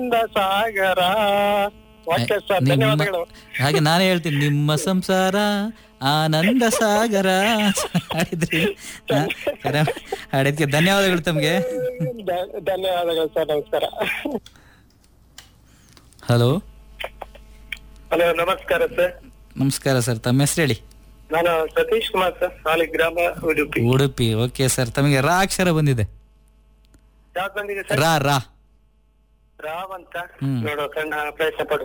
ಆನಂದ ಸಾಗರ okay sir ನಿಮ್ಮ- ಧನ್ಯವಾದಗಳು ಹಾಗೆ ನಾನೇ ಹೇಳ್ತೀನಿ ನಿಮ್ಮ ಸಂಸಾರ ಆನಂದ ಸಾಗರ ಹಾಡಿದ್ರಿ ಹಾ, ಕರೆ ಹಾಡಿದ್ಕೆ ಧನ್ಯವಾದಗಳು ತಮಗೆ ಧ- ಧನ್ಯವಾದಗಳು ಸರ್ ನಮಸ್ಕಾರ ಹಲೋ ಹಲೋ ನಮಸ್ಕಾರ ಸರ್ ನಮಸ್ಕಾರ ಸರ್ ತಮ್ಮ ಹೆಸರು ಹೇಳಿ ನಾನು Satish Kumar sir Saligrama Udupi Udupi okay sir ತಮಗೆ ರಾ ಅಕ್ಷರ ಬಂದಿದೆ ಯಾವ್ದು ಬಂದಿದೆ ಸರ್ ರಾ ರಾ ರಾವ್ ಅಂತ ಹ್ಮ್. ನೋಡುವ ಸಣ್ಣ ಪ್ರಯತ್ನ ಪಡುವ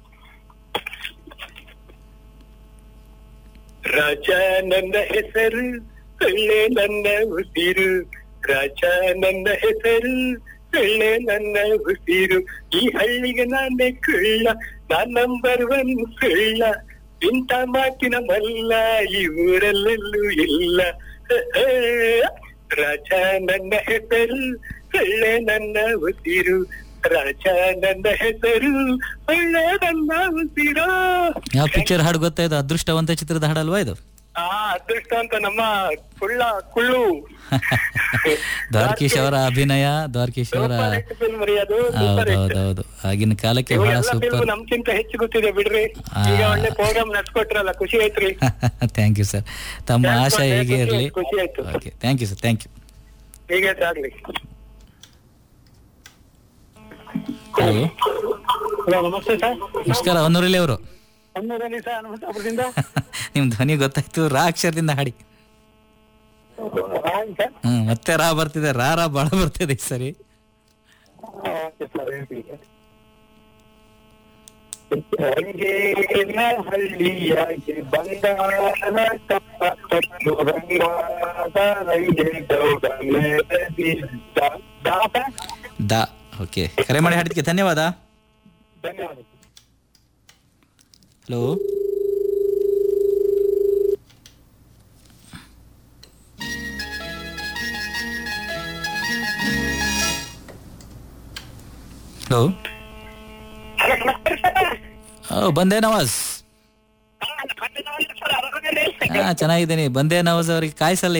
ರಾಜ ನನ್ನ ಹೆಸರು ಒಳ್ಳೆ ನನ್ನ ಉಸಿರು ರಾಜ ನನ್ನ ಹೆಸರು ಒಳ್ಳೆ ನನ್ನ ಉಸಿರು ಈ ಹಳ್ಳಿಗೆ ನಾನೇ ಕುಳ್ಳ ನಾನ್ ನಂಬರ್ ಒನ್ ಸುಳ್ಳ ಇಂಥ ಮಾತಿನ ಮಲ್ಲ ಈ ಊರಲ್ಲೆಲ್ಲೂ ಇಲ್ಲ ರಾಜ ನನ್ನ ಹೆಸರು ಒಳ್ಳೆ ನನ್ನ ಉಸಿರು ರಾಜ ನನ್ನ ಹೆಸರು ಒಳ್ಳೆ ನನ್ನ ಉಸಿರು ಯಾವ ಪಿಕ್ಚರ್ ಹಾಡು ಗೊತ್ತಾಯ್ತು ಅದೃಷ್ಟವಂತ ಚಿತ್ರದ ಹಾಡಲ್ವಾ ಇದು ಆ ಅದೃಷ್ಟ ಅಂತ ನಮ್ಮ ಕುಳ್ಳ ಕುಳ್ಳು ದ್ವಾರಕೀಶ್ ಅವರ ಅಭಿನಯ ದ್ವಾರಕೀಶ್ ಅವರ ಸೂಪರ್ ಹಿಟ್ ಫಿಲ್ಮ್ ರೀ ಅದು ಸೂಪರ್ ಹಿಟ್ ಹೌದೌದೌದು ಆಗಿನ ಕಾಲಕ್ಕೆ ಬಹಳ ಎಲ್ಲ ಸೂಪರ್ ಫಿಲ್ಮ್ ನಮ್ಗಿಂತ ಹೆಚ್ಚು ಗೊತ್ತಿದೆ ಬಿಡ್ರಿ ಆ. ಈಗ ಒಳ್ಳೆ ಪ್ರೋಗ್ರಾಮ್ ನಡ್ಸ್ಕೊಟ್ರಲ್ಲ ಖುಷಿ ಆಯ್ತ್ರಿ ಥ್ಯಾಂಕ್ ಯು ಸರ್ ತಮ್ಮ Thanks ಆಶಯ for ಹೀಗೆ ಖುಷಿ ಇರಲಿ ಆಯ್ತು, ಖುಷಿ ಆಯ್ತು. Okay thank you sir thank you ಹೀಗೆ ಆಗ್ಲಿ ಹಲೋ ಹಲೋ ನಮಸ್ತೆ ಸರ್ ನಮಸ್ಕಾರ ಹೊನ್ನೂರಲ್ಲಿ ಅವರು ಒಂದೂರಲ್ಲಿ ಸರ್ ಅನಂತಪುರದಿಂದ ನಿಮ್ ಧ್ವನಿ ಗೊತ್ತಾಯ್ತು ರಾ ಅಕ್ಷರದಿಂದ ಹಾಡಿ ಹಾಯ್ ಸರ್ ಹ್ಮ್ ಮತ್ತೆ ರಾ ಬರ್ತಿದೆ ರಾ ರಾ ಬಹಳ ಬರ್ತಿದೆ ಈ ಸರಿ ಓಕೆ ಸರ್ ಹೇಳ್ತೀನಿ ರಂಗೇನ ಹಳ್ಳಿಯಾಗಿ ಬಂಗಾರ ಕಪ್ಪ ತೊಟ್ಟು ರಂಗಾದ ರೈಗೆ ಗೌಡ ಮೆರೆದಿದ್ದ. ದಾಸ? ದಾ ಓಕೆ ಕರೆ ಮಾಡಿ ಹಾಡಿದ್ಕೆ ಧನ್ಯವಾದ ಧನ್ಯವಾದ ಹಲೋ ಹಲೋ ಓ ಬಂದೆ ನವಾಜ್ ಹಾ ಚೆನ್ನಾಗಿದ್ದೀನಿ ಬಂದೆ ನವಾಜ್ ಅವ್ರಿಗೆ ಕಾಯಿಸಲ್ಲ